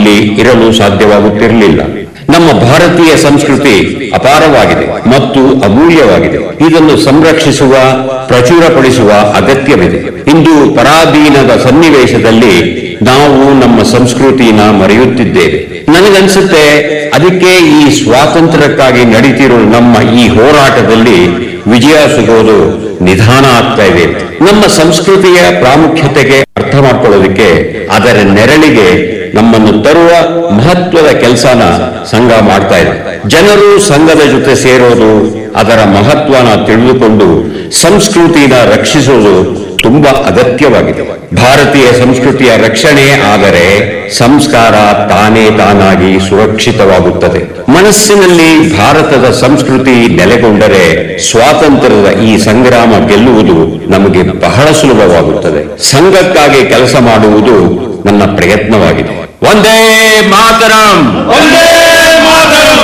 ಇಲ್ಲಿ ಇರಲು ಸಾಧ್ಯವಾಗುತ್ತಿರಲಿಲ್ಲ ನಮ್ಮ ಭಾರತೀಯ ಸಂಸ್ಕೃತಿ ಅಪಾರವಾಗಿದೆ ಮತ್ತು ಅಮೂಲ್ಯವಾಗಿದೆ ಇದನ್ನು ಸಂರಕ್ಷಿಸುವ ಪ್ರಚುರಪಡಿಸುವ ಅಗತ್ಯವಿದೆ ಇಂದು ಪರಾಧೀನದ ಸನ್ನಿವೇಶದಲ್ಲಿ ನಾವು ನಮ್ಮ ಸಂಸ್ಕೃತಿನ ಮರೆಯುತ್ತಿದ್ದೇವೆ ನನಗನ್ಸುತ್ತೆ ಅದಕ್ಕೆ ಈ ಸ್ವಾತಂತ್ರ್ಯಕ್ಕಾಗಿ ನಡೀತಿರೋ ನಮ್ಮ ಈ ಹೋರಾಟದಲ್ಲಿ ವಿಜಯ ಸಿಗೋದು ನಿಧಾನ ಆಗ್ತಾ ಇದೆ ನಮ್ಮ ಸಂಸ್ಕೃತಿಯ ಪ್ರಾಮುಖ್ಯತೆಗೆ ಅರ್ಥ ಮಾಡ್ಕೊಳ್ಳೋದಕ್ಕೆ ಅದರ ನೆರಳಿಗೆ ನಮ್ಮನ್ನು ತರುವ ಮಹತ್ವದ ಕೆಲಸನ ಸಂಘ ಮಾಡ್ತಾ ಇದೆ ಜನರು ಸಂಘದ ಜೊತೆ ಸೇರೋದು ಅದರ ಮಹತ್ವನ ತಿಳಿದುಕೊಂಡು ಸಂಸ್ಕೃತಿನ ರಕ್ಷಿಸೋದು ತುಂಬಾ ಅಗತ್ಯವಾಗಿದೆ ಭಾರತೀಯ ಸಂಸ್ಕೃತಿಯ ರಕ್ಷಣೆ ಆದರೆ ಸಂಸ್ಕಾರ ತಾನೇ ತಾನಾಗಿ ಸುರಕ್ಷಿತವಾಗುತ್ತದೆ ಮನಸ್ಸಿನಲ್ಲಿ ಭಾರತದ ಸಂಸ್ಕೃತಿ ನೆಲೆಗೊಂಡರೆ ಸ್ವಾತಂತ್ರ್ಯದ ಈ ಸಂಗ್ರಾಮ ಗೆಲ್ಲುವುದು ನಮಗೆ ಬಹಳ ಸುಲಭವಾಗುತ್ತದೆ ಸಂಘಕ್ಕಾಗಿ ಕೆಲಸ ಮಾಡುವುದು ನನ್ನ ಪ್ರಯತ್ನವಾಗಿದೆ ಒಂದೇ ಮಾತರಂ ಒಂದೇ ಮಾತರಂ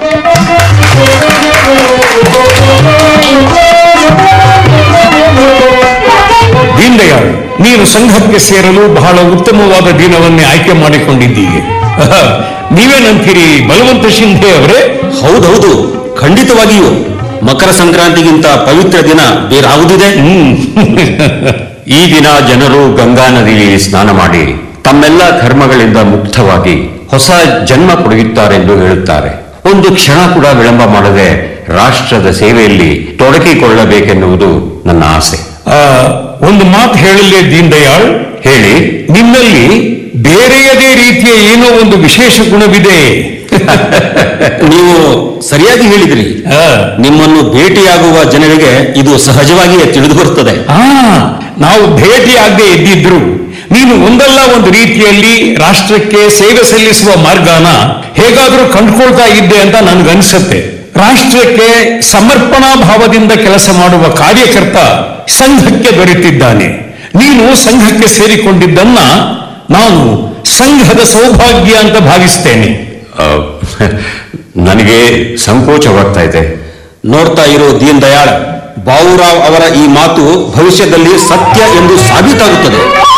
ದೀನ್ ದಯಾಳ್ ನೀನು ಸಂಘಕ್ಕೆ ಸೇರಲು ಬಹಳ ಉತ್ತಮವಾದ ದಿನವನ್ನೇ ಆಯ್ಕೆ ಮಾಡಿಕೊಂಡಿದ್ದೀರಿ ನೀವೇನಂತೀರಿ ಬಲವಂತ ಶಿಂಧೆ ಅವರೇ ಹೌದೌದು ಖಂಡಿತವಾಗಿಯೂ ಮಕರ ಸಂಕ್ರಾಂತಿಗಿಂತ ಪವಿತ್ರ ದಿನ ಬೇರಾವುದಿದೆ ಹ್ಮ್ ಈ ದಿನ ಜನರು ಗಂಗಾ ನದಿಯಲ್ಲಿ ಸ್ನಾನ ಮಾಡಿ ತಮ್ಮೆಲ್ಲ ಕರ್ಮಗಳಿಂದ ಮುಕ್ತವಾಗಿ ಹೊಸ ಜನ್ಮ ಪಡೆಯುತ್ತಾರೆಂದು ಹೇಳುತ್ತಾರೆ ಒಂದು ಕ್ಷಣ ಕೂಡ ವಿಳಂಬ ಮಾಡದೆ ರಾಷ್ಟ್ರದ ಸೇವೆಯಲ್ಲಿ ತೊಡಗಿಕೊಳ್ಳಬೇಕೆನ್ನುವುದು ನನ್ನ ಆಸೆ ಆ, ಒಂದು ಮಾತು ಹೇಳಲೇ ದೀನ್ ದಯಾಳ್ ಹೇಳಿ ನಿನ್ನಲ್ಲಿ ಬೇರೆಯದೇ ರೀತಿಯ ಏನೋ ಒಂದು ವಿಶೇಷ ಗುಣವಿದೆ ನೀವು ಸರಿಯಾಗಿ ಹೇಳಿದಿರಿ ಆ, ನಿಮ್ಮನ್ನು ಭೇಟಿಯಾಗುವ ಜನರಿಗೆ ಇದು ಸಹಜವಾಗಿಯೇ ತಿಳಿದು ಬರುತ್ತದೆ ಆ, ನಾವು ಭೇಟಿಯಾಗದೆ ಇದ್ದಿದ್ರು ನೀನು ಒಂದಲ್ಲ ಒಂದು ರೀತಿಯಲ್ಲಿ ರಾಷ್ಟ್ರಕ್ಕೆ ಸೇವೆ ಸಲ್ಲಿಸುವ ಮಾರ್ಗನ ಹೇಗಾದ್ರೂ ಕಂಡುಕೊಳ್ತಾ ಇದ್ದೆ ಅಂತ ನನ್ಗನ್ಸುತ್ತೆ ರಾಷ್ಟ್ರಕ್ಕೆ ಸಮರ್ಪಣಾ ಭಾವದಿಂದ ಕೆಲಸ ಮಾಡುವ ಕಾರ್ಯಕರ್ತ ಸಂಘಕ್ಕೆ ದೊರೆತಿದ್ದಾನೆ ನೀನು ಸಂಘಕ್ಕೆ ಸೇರಿಕೊಂಡಿದ್ದನ್ನ ನಾನು ಸಂಘದ ಸೌಭಾಗ್ಯ ಅಂತ ಭಾವಿಸ್ತೇನೆ ಆ, ನನಗೆ ಸಂಕೋಚವಾಗ್ತಾ ಇದೆ ನೋಡ್ತಾ ಇರೋ ದೀನ್ ದಯಾಳ್ ಬಾವುರಾವ್ ಅವರ ಈ ಮಾತು ಭವಿಷ್ಯದಲ್ಲಿ ಸತ್ಯ ಎಂದು ಸಾಬೀತಾಗುತ್ತದೆ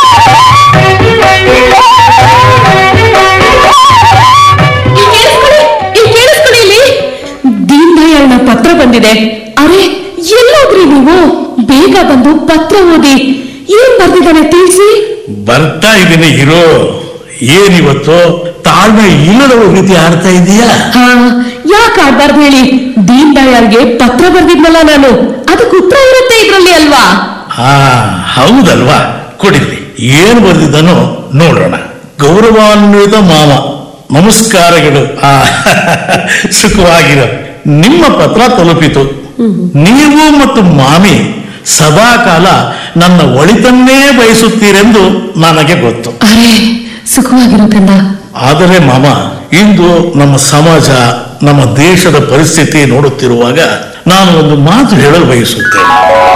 ಇಲ್ಲಿ ಕೇಳಿಸ್ಕೊಳ್ಳಿ ಇಲ್ಲಿ ಕೇಳಿಸ್ಕೊಳ್ಳಿ ಇಲ್ಲಿ ದೀನ್ ದಯಾಳ್ನ ಪತ್ರ ಬಂದಿದೆ ಅರೆ ಎಲ್ಲೋದ್ರಿ ನೀವು ಬೇಗ ಬಂದು ಪತ್ರ ಓದಿ ಏನ್ ಬರ್ದಿದ್ದಾನೆ ತಿಳಿಸಿ ಬರ್ತಾ ಇದ್ದೀನಿ ಇರೋ ಏನಿವತ್ತು ತಾಳ್ಮೆ ಇಲ್ಲದ ರೀತಿ ಆಡ್ತಾ ಇದೀಯಾ ಹಾ ಯಾಕೆ ಆಡ್ಬಾರ್ದು ಹೇಳಿ ದೀನ್ ದಯಾಳ್ಗೆ ಪತ್ರ ಬರ್ದಿದ್ನಲ್ಲ ನಾನು ಅದಕ್ಕೆ ಉತ್ತರ ಇರುತ್ತೆ ಇದ್ರಲ್ಲಿ ಅಲ್ವಾ ಹಾ ಹೌದಲ್ವಾ ಕೊಡಿರಿ ಏನ್ ಬರ್ದಿದ್ದಾನೋ ನೋಡೋಣ ಗೌರವಾನ್ವಿತ ಮಾವ ನಮಸ್ಕಾರಗಳು ಆ ಸುಖವಾಗಿರೋ ನಿಮ್ಮ ಪತ್ರ ತಲುಪಿತು ನೀವು ಮತ್ತು ಮಾಮಿ ಸದಾಕಾಲ ನನ್ನ ಒಳಿತನ್ನೇ ಬಯಸುತ್ತೀರೆಂದು ನನಗೆ ಗೊತ್ತು ಅರೆ ಸುಖವಾಗಿರೋ ಕಂದ ಆದರೆ ಮಾಮ ಇಂದು ನಮ್ಮ ಸಮಾಜ ನಮ್ಮ ದೇಶದ ಪರಿಸ್ಥಿತಿ ನೋಡುತ್ತಿರುವಾಗ ನಾನು ಒಂದು ಮಾತು ಹೇಳಲು ಬಯಸುತ್ತೇನೆ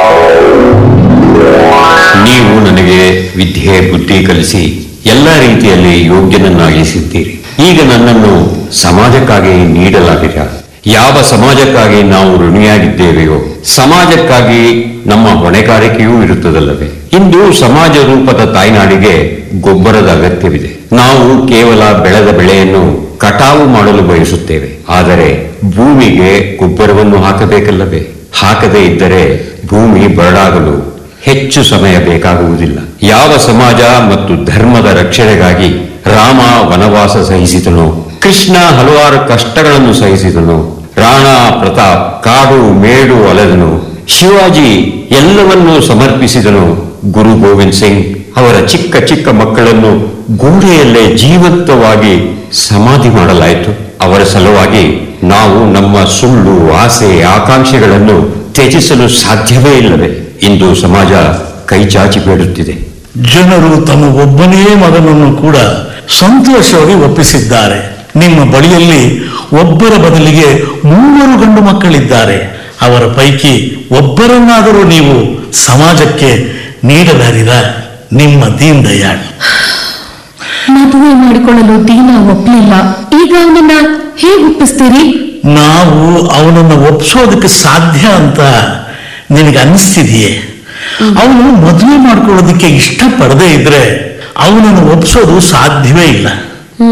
ನೀವು ನನಗೆ ವಿದ್ಯೆ ಬುದ್ಧಿ ಕಲಿಸಿ ಎಲ್ಲ ರೀತಿಯಲ್ಲಿ ಯೋಗ್ಯನನ್ನಾಗಿಸಿದ್ದೀರಿ ಈಗ ನನ್ನನ್ನು ಸಮಾಜಕ್ಕಾಗಿ ನೀಡಲಾಗಿದೆ ಯಾವ ಸಮಾಜಕ್ಕಾಗಿ ನಾವು ಋಣಿಯಾಗಿದ್ದೇವೆಯೋ ಸಮಾಜಕ್ಕಾಗಿ ನಮ್ಮ ಹೊಣೆಗಾರಿಕೆಯೂ ಇರುತ್ತದಲ್ಲವೇ ಇಂದು ಸಮಾಜ ರೂಪದ ತಾಯ್ನಾಡಿಗೆ ಗೊಬ್ಬರದ ಅಗತ್ಯವಿದೆ ನಾವು ಕೇವಲ ಬೆಳೆದ ಬೆಳೆಯನ್ನು ಕಟಾವು ಮಾಡಲು ಬಯಸುತ್ತೇವೆ ಆದರೆ ಭೂಮಿಗೆ ಗೊಬ್ಬರವನ್ನು ಹಾಕಬೇಕಲ್ಲವೇ ಹಾಕದೇ ಇದ್ದರೆ ಭೂಮಿ ಬರಡಾಗಲು ಹೆಚ್ಚು ಸಮಯ ಬೇಕಾಗುವುದಿಲ್ಲ ಯಾವ ಸಮಾಜ ಮತ್ತು ಧರ್ಮದ ರಕ್ಷಣೆಗಾಗಿ ರಾಮ ವನವಾಸ ಸಹಿಸಿದನು ಕೃಷ್ಣ ಹಲವಾರು ಕಷ್ಟಗಳನ್ನು ಸಹಿಸಿದನು ರಾಣಾ ಪ್ರತಾಪ್ ಕಾಡು ಮೇಡು ಅಲೆದನು ಶಿವಾಜಿ ಎಲ್ಲವನ್ನೂ ಸಮರ್ಪಿಸಿದನು ಗುರು ಗೋವಿಂದ್ ಸಿಂಗ್ ಅವರ ಚಿಕ್ಕ ಚಿಕ್ಕ ಮಕ್ಕಳನ್ನು ಗೋಡೆಯಲ್ಲೇ ಜೀವಂತವಾಗಿ ಸಮಾಧಿ ಮಾಡಲಾಯಿತು ಅವರ ಸಲುವಾಗಿ ನಾವು ನಮ್ಮ ಸುಳ್ಳು ಆಸೆ ಆಕಾಂಕ್ಷೆಗಳನ್ನು ತ್ಯಜಿಸಲು ಸಾಧ್ಯವೇ ಇಲ್ಲವೇ ಇಂದು ಸಮಾಜ ಕೈ ಚಾಚಿ ಬೇಡುತ್ತಿದೆ ಜನರು ತಮ್ಮ ಒಬ್ಬನೇ ಮಗನನ್ನು ಕೂಡ ಸಂತೋಷವಾಗಿ ಒಪ್ಪಿಸಿದ್ದಾರೆ ನಿಮ್ಮ ಬಳಿಯಲ್ಲಿ ಒಬ್ಬರ ಬದಲಿಗೆ ಮೂವರು ಗಂಡು ಮಕ್ಕಳಿದ್ದಾರೆ ಅವರ ಪೈಕಿ ಒಬ್ಬರನ್ನಾದರೂ ನೀವು ಸಮಾಜಕ್ಕೆ ನೀಡಲಾರಿದ ನಿಮ್ಮ ದೀನ್ ದಯಾಳ್ ಮದುವೆ ಮಾಡಿಕೊಳ್ಳಲು ದೀನ ಒಪ್ಲಿಲ್ಲ ಈಗ ಅವನನ್ನ ಹೇಗೆ ಒಪ್ಪಿಸ್ತೀರಿ ನಾವು ಅವನನ್ನು ಒಪ್ಸೋದಕ್ಕೆ ಸಾಧ್ಯ ಅಂತ ನಿನಗೆ ಅನ್ನಿಸ್ತಿದೆಯೇ ಅವನು ಮದುವೆ ಮಾಡ್ಕೊಳ್ಳೋದಕ್ಕೆ ಇಷ್ಟಪಡದೇ ಇದ್ರೆ ಅವನನ್ನು ಒಪ್ಸೋದು ಸಾಧ್ಯವೇ ಇಲ್ಲ